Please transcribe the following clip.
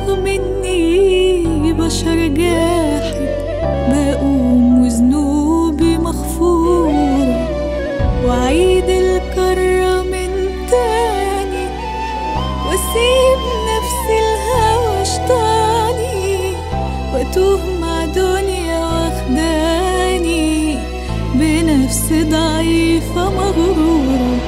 رغم اني بشر جاحد بقوم وذنوبي مغفورة وعيد الكرة من تاني واسيب نفسي الهوى شطاني واتوه مع دنيا واخداني بنفس ضعيفة مغرورة